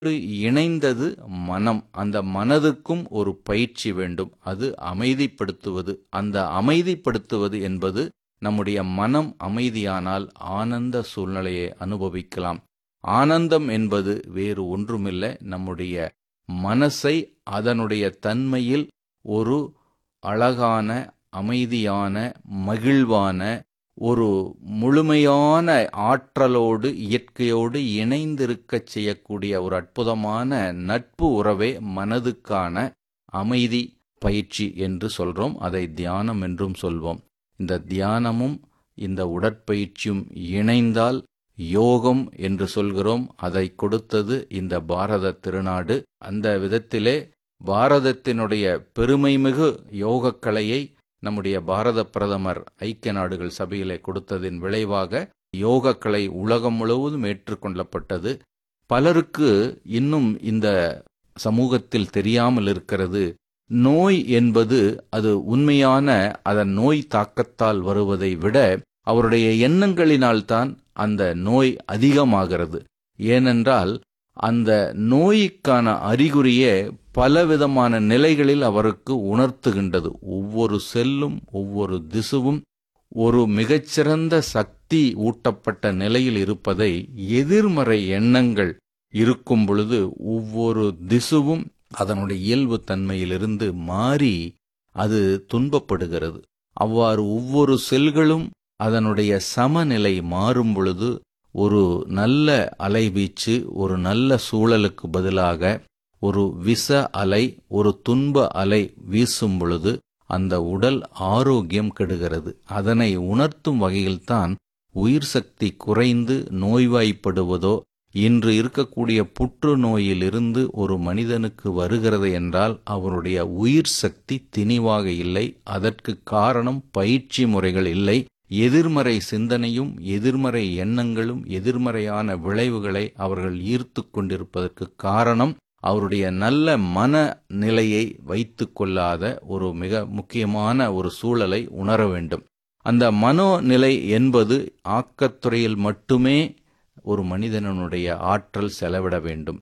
இணைந்தது மனம் அந்த மனதுக்கும் ஒரு பயிற்சி வேண்டும் அது அமைதிப்படுத்துவது அந்த அமைதிப்படுத்துவது என்பது நம்முடைய மனம் அமைதியானால் ஆனந்த சூழ்நிலையை அனுபவிக்கலாம் ஆனந்தம் என்பது வேறு ஒன்றுமில்லை நம்முடைய மனசை அதனுடைய தன்மையில் ஒரு அழகான அமைதியான மகிழ்வான ஒரு முழுமையான ஆற்றலோடு இயற்கையோடு இணைந்திருக்கச் செய்யக்கூடிய ஒரு அற்புதமான நட்பு உறவே மனதுக்கான அமைதி பயிற்சி என்று சொல்றோம் அதை தியானம் என்றும் சொல்வோம் இந்த தியானமும் இந்த உடற்பயிற்சியும் இணைந்தால் யோகம் என்று சொல்கிறோம் அதை கொடுத்தது இந்த பாரத திருநாடு அந்த விதத்திலே பாரதத்தினுடைய பெருமைமிகு யோகக்கலையை நம்முடைய பாரத பிரதமர் ஐக்கிய நாடுகள் சபையிலே கொடுத்ததின் விளைவாக யோகக்கலை உலகம் முழுவதும் ஏற்றுக்கொள்ளப்பட்டது பலருக்கு இன்னும் இந்த சமூகத்தில் தெரியாமல் இருக்கிறது நோய் என்பது அது உண்மையான அதன் நோய் தாக்கத்தால் வருவதை விட அவருடைய எண்ணங்களினால்தான் அந்த நோய் அதிகமாகிறது ஏனென்றால் அந்த நோய்க்கான அறிகுறியே பலவிதமான நிலைகளில் அவருக்கு உணர்த்துகின்றது ஒவ்வொரு செல்லும் ஒவ்வொரு திசுவும் ஒரு மிகச்சிறந்த சக்தி ஊட்டப்பட்ட நிலையில் இருப்பதை எதிர்மறை எண்ணங்கள் இருக்கும் பொழுது ஒவ்வொரு திசுவும் அதனுடைய இயல்பு தன்மையிலிருந்து மாறி அது துன்பப்படுகிறது அவ்வாறு ஒவ்வொரு செல்களும் அதனுடைய சமநிலை மாறும் பொழுது ஒரு நல்ல அலைவீச்சு ஒரு நல்ல சூழலுக்கு பதிலாக ஒரு விச அலை ஒரு துன்ப அலை வீசும் பொழுது அந்த உடல் ஆரோக்கியம் கெடுகிறது அதனை உணர்த்தும் வகையில்தான் உயிர் சக்தி குறைந்து நோய்வாய்ப்படுவதோ இன்று இருக்கக்கூடிய புற்றுநோயிலிருந்து ஒரு மனிதனுக்கு வருகிறது என்றால் அவருடைய உயிர் சக்தி திணிவாக இல்லை அதற்கு காரணம் பயிற்சி முறைகள் இல்லை எதிர்மறை சிந்தனையும் எதிர்மறை எண்ணங்களும் எதிர்மறையான விளைவுகளை அவர்கள் ஈர்த்து கொண்டிருப்பதற்கு காரணம் அவருடைய நல்ல மன நிலையை வைத்து கொள்ளாத ஒரு மிக முக்கியமான ஒரு சூழலை உணர வேண்டும் அந்த மனோநிலை என்பது ஆக்கத்துறையில் மட்டுமே ஒரு மனிதனுடைய ஆற்றல் செலவிட வேண்டும்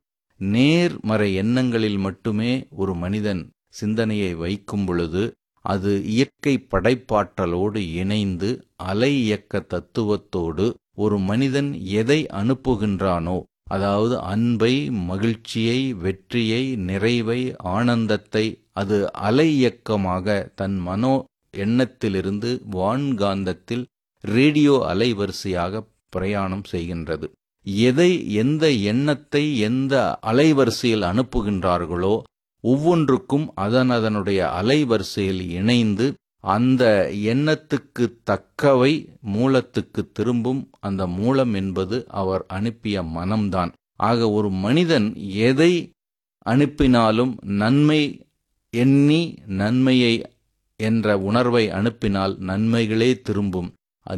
நேர்மறை எண்ணங்களில் மட்டுமே ஒரு மனிதன் சிந்தனையை வைக்கும் பொழுது அது இயற்கை படைப்பாற்றலோடு இணைந்து அலை இயக்க தத்துவத்தோடு ஒரு மனிதன் எதை அனுப்புகின்றானோ அதாவது அன்பை மகிழ்ச்சியை வெற்றியை நிறைவை ஆனந்தத்தை அது அலை இயக்கமாக தன் மனோ எண்ணத்திலிருந்து வான்காந்தத்தில் ரேடியோ அலைவரிசையாக பிரயாணம் செய்கின்றது எதை எந்த எண்ணத்தை எந்த அலைவரிசையில் அனுப்புகின்றார்களோ ஒவ்வொன்றுக்கும் அதன் அதனுடைய அலைவரிசையில் இணைந்து அந்த எண்ணத்துக்கு தக்கவை மூலத்துக்கு திரும்பும் அந்த மூலம் என்பது அவர் அனுப்பிய மனம்தான் ஆக ஒரு மனிதன் எதை அனுப்பினாலும் நன்மை எண்ணி நன்மையை என்ற உணர்வை அனுப்பினால் நன்மைகளே திரும்பும்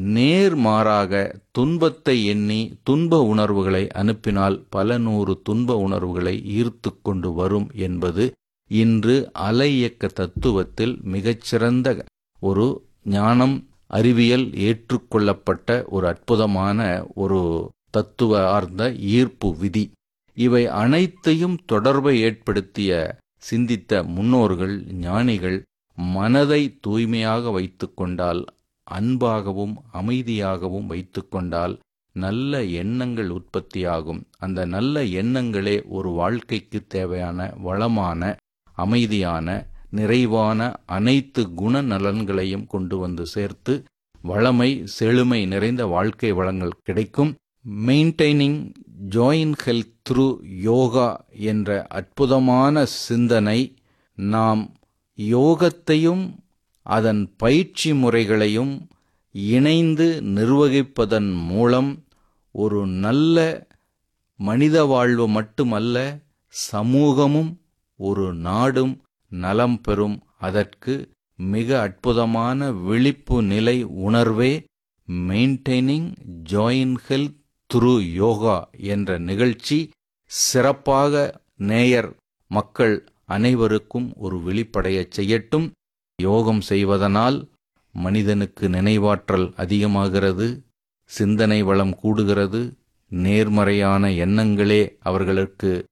நேர்மாறாக துன்பத்தை எண்ணி துன்ப உணர்வுகளை அனுப்பினால் பல நூறு துன்ப உணர்வுகளை ஈர்த்து கொண்டு வரும் என்பது இன்று அலை இயக்க தத்துவத்தில் மிகச்சிறந்த ஒரு ஞானம் அறிவியல் ஏற்றுக்கொள்ளப்பட்ட ஒரு அற்புதமான ஒரு தத்துவ ஆர்ந்த ஈர்ப்பு விதி இவை அனைத்தையும் தொடர்பை ஏற்படுத்திய சிந்தித்த முன்னோர்கள் ஞானிகள் மனதை தூய்மையாக வைத்துக்கொண்டால் அன்பாகவும் அமைதியாகவும் வைத்துக்கொண்டால் நல்ல எண்ணங்கள் உற்பத்தியாகும் அந்த நல்ல எண்ணங்களே ஒரு வாழ்க்கைக்கு தேவையான வளமான அமைதியான நிறைவான அனைத்து குண நலன்களையும் கொண்டு வந்து சேர்த்து வளமை செழுமை நிறைந்த வாழ்க்கை வளங்கள் கிடைக்கும் maintaining joint health through yoga என்ற அற்புதமான சிந்தனை நாம் யோகத்தையும் அதன் பயிற்சி முறைகளையும் இணைந்து நிர்வகிப்பதன் மூலம் ஒரு நல்ல மனித வாழ்வு மட்டுமல்ல சமூகமும் ஒரு நாடும் நலம் பெறும் அதற்கு மிக அற்புதமான விழிப்பு நிலை உணர்வே maintaining joint health through yoga என்ற நிகழ்ச்சி சிறப்பாக நேயர் மக்கள் அனைவருக்கும் ஒரு விழிப்படையச் செய்யட்டும் யோகம் செய்வதனால் மனிதனுக்கு நினைவாற்றல் அதிகமாகிறது சிந்தனை வளம் கூடுகிறது நேர்மறையான எண்ணங்களே அவர்களுக்கு